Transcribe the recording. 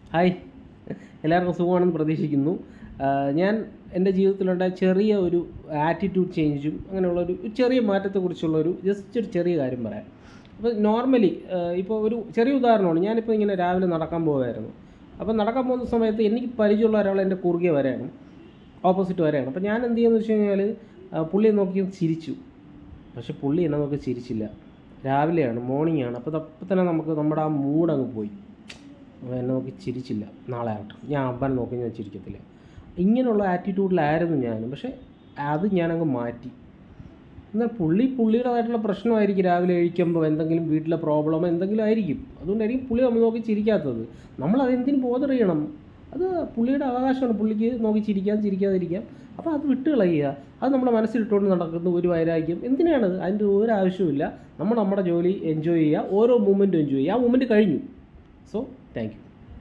hi എല്ലാവർക്കും സുഖമാണെന്ന് പ്രതീക്ഷിക്കുന്നു ആഹ് ഞാൻ എൻ്റെ ജീവിതത്തിലുണ്ടായ ചെറിയ ഒരു ആറ്റിറ്റ്യൂഡ് ചേഞ്ചും അങ്ങനെയുള്ള ഒരു ഒരു ചെറിയ മാറ്റത്തെക്കുറിച്ചുള്ള ഒരു ജസ്റ്റ് ഒരു ചെറിയ കാര്യം പറയാം അപ്പോൾ നോർമലി ഇപ്പോൾ ഒരു ചെറിയ ഉദാഹരണമാണ് ഞാനിപ്പോൾ ഇങ്ങനെ രാവിലെ നടക്കാൻ പോകുമായിരുന്നു അപ്പോൾ നടക്കാൻ പോകുന്ന സമയത്ത് എനിക്ക് പരിചയമുള്ള ഒരാൾ എൻ്റെ കുറുകെ വരെയാണ് ഓപ്പോസിറ്റ് വരെയാണ് അപ്പോൾ ഞാൻ എന്ത് ചെയ്യുന്നത് വെച്ച് കഴിഞ്ഞാൽ പുള്ളിയെ നോക്കി ചിരിച്ചു പക്ഷെ പുള്ളി എന്നെ നോക്കി ചിരിച്ചില്ല രാവിലെയാണ് മോർണിംഗ് ആണ് അപ്പോൾ അപ്പം തന്നെ നമുക്ക് നമ്മുടെ ആ മൂഡ് അങ്ങ് പോയി അവൻ എന്നെ നോക്കി ചിരിച്ചില്ല നാളെ ആവട്ടെ ഞാൻ അബ്ബനെ നോക്കി ഞാൻ ചിരിക്കത്തില്ല ഇങ്ങനെയുള്ള ആറ്റിറ്റ്യൂഡിലായിരുന്നു ഞാൻ പക്ഷേ അത് ഞാനങ്ങ് മാറ്റി എന്നാൽ പുള്ളി പുള്ളിയുടേതായിട്ടുള്ള പ്രശ്നമായിരിക്കും രാവിലെ കഴിക്കുമ്പോൾ എന്തെങ്കിലും വീട്ടിലെ പ്രോബ്ലമോ എന്തെങ്കിലും ആയിരിക്കും അതുകൊണ്ടായിരിക്കും പുള്ളി നമ്മൾ നോക്കി ചിരിക്കാത്തത് നമ്മൾ അതെന്തിന് ബോധർ ചെയ്യണം അത് പുള്ളിയുടെ അവകാശമാണ് പുള്ളിക്ക് നോക്കി ചിരിക്കാൻ ചിരിക്കാതിരിക്കാം അപ്പോൾ അത് വിട്ട് കളയുക അത് നമ്മുടെ മനസ്സിലിട്ടുകൊണ്ട് നടക്കുന്ന ഒരു വൈരാഗ്യം എന്തിനാണ് അതിൻ്റെ ഒരു ആവശ്യമില്ല നമ്മൾ നമ്മുടെ ജോലി എൻജോയ് ചെയ്യുക ഓരോ മൂമെൻറ്റും എൻജോയ് ചെയ്യുക ആ മൂമെൻറ്റ് കഴിഞ്ഞു സോ താങ്ക് യു